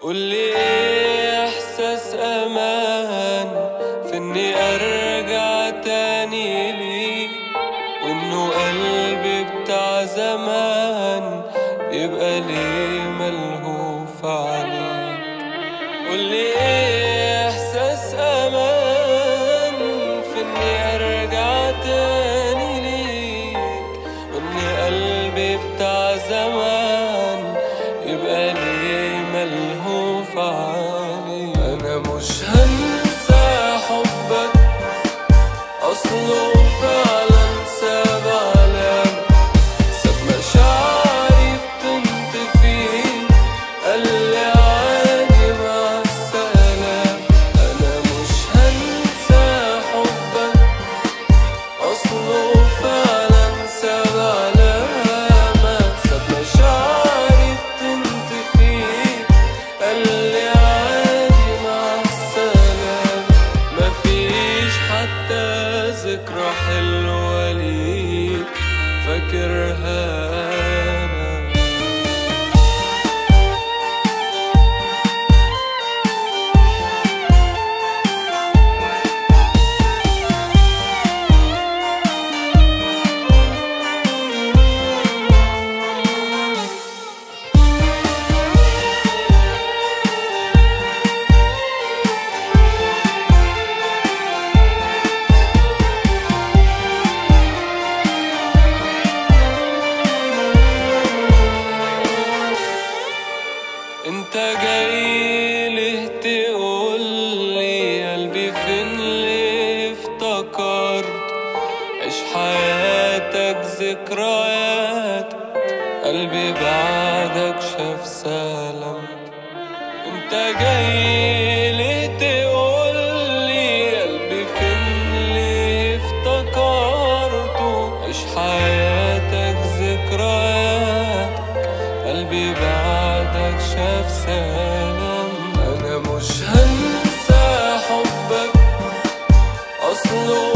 قولي ايه احساس امان في اني ارجع تاني ليك وانه قلبي بتاع زمان يبقى ليه ملهوف عليك قولي ايه احساس امان في اني ارجع تاني ليك وان قلبي بتاع زمان يبقى ليه ملهوف عليك انا مش هنسى حبك اصله فعلا ساب علامة ساب مشاعري بتنطفي قال لي عادي مع السلام انا مش هنسى حبك اصله فعلا ساب علامة ساب مشاعري بتنطفي قال لي عادي مع السلام مفيش حتى ذكرى حلوة ليك فاكرها أنا انت جاي ليه تقول لي قلبي فين اللي افتكرت عيش حياتك ذكريات قلبي بعدك شاف سلامك انت جاي ليه تقول لي قلبي فين اللي افتكرته عيش حياتك ذكريات قلبي بعدك شاف سلام انا مش هنسى حبك اصله